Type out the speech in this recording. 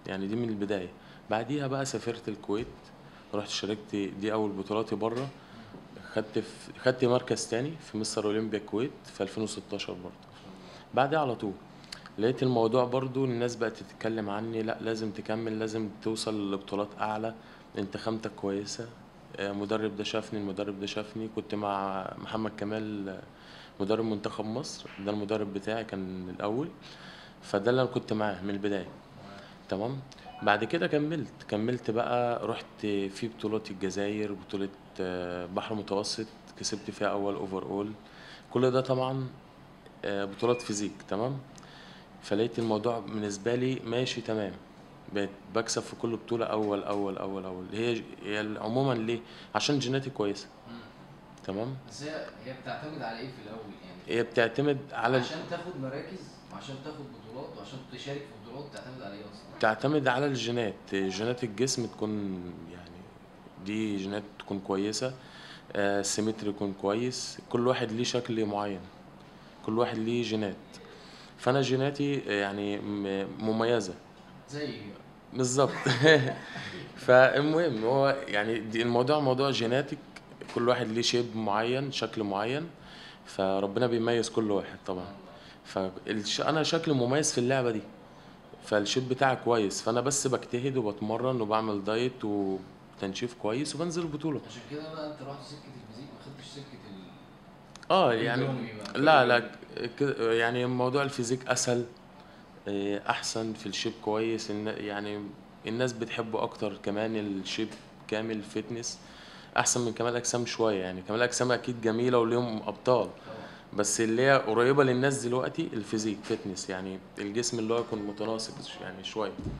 يعني دي من البداية بعديها بقى سافرت الكويت رحت شاركت دي أول بطولاتي بره خدت في خدت مركز تاني في مستر أولمبيا الكويت في 2016 برضه بعدها على طول لقيت الموضوع برضو الناس بقت تتكلم عني لا لازم تكمل لازم توصل لبطولات أعلى انت خامتك كويسة آه، مدرب ده شافني المدرب ده شافني كنت مع محمد كمال آه، مدرب منتخب مصر ده المدرب بتاعي كان الأول فده اللي أنا كنت معاه من البداية تمام بعد كده كملت كملت بقى رحت في بطولات الجزائر بطولة آه، بحر متوسط كسبت فيها أول أوفر أول كل ده طبعا آه، بطولات فيزيك تمام فلقيت الموضوع بالنسبة لي ماشي تمام بقيت بكسب في كل بطولة أول أول أول أول هي هي عموما ليه؟ عشان جيناتي كويسة مم. تمام بس هي هي بتعتمد على ايه في الاول يعني هي بتعتمد على عشان تاخد مراكز وعشان تاخد بطولات وعشان تشارك في بطولات بتعتمد على ايه اصلا؟ تعتمد على الجينات جينات الجسم تكون يعني دي جينات تكون كويسة آه، السيمتري يكون كويس كل واحد ليه شكل معين كل واحد ليه جينات فأنا جيناتي يعني م- مميزة زي بالظبط فالمهم هو يعني دي الموضوع موضوع جيناتيك كل واحد ليه شيب معين شكل معين فربنا بيميز كل واحد طبعا فانا شكلي مميز في اللعبه دي فالشيب بتاعي كويس فانا بس بجتهد وبتمرن وبعمل دايت وتنشيف كويس وبنزل البطوله عشان كده بقى انت رحت سكه الفيزيك ما خدتش سكه ال اه يعني الجيومي بقى. لا لا ك- يعني موضوع الفيزيك اسهل إيه، احسن في الشيب كويس إن يعني الناس بتحبه اكتر كمان الشيب كامل فتنس احسن من كمال اجسام شويه يعني كمال اجسام اكيد جميله وليهم ابطال طبعا بس اللي هي قريبه للناس دلوقتي الفيزيك فتنس يعني الجسم اللي هو يكون متناسق يعني شويه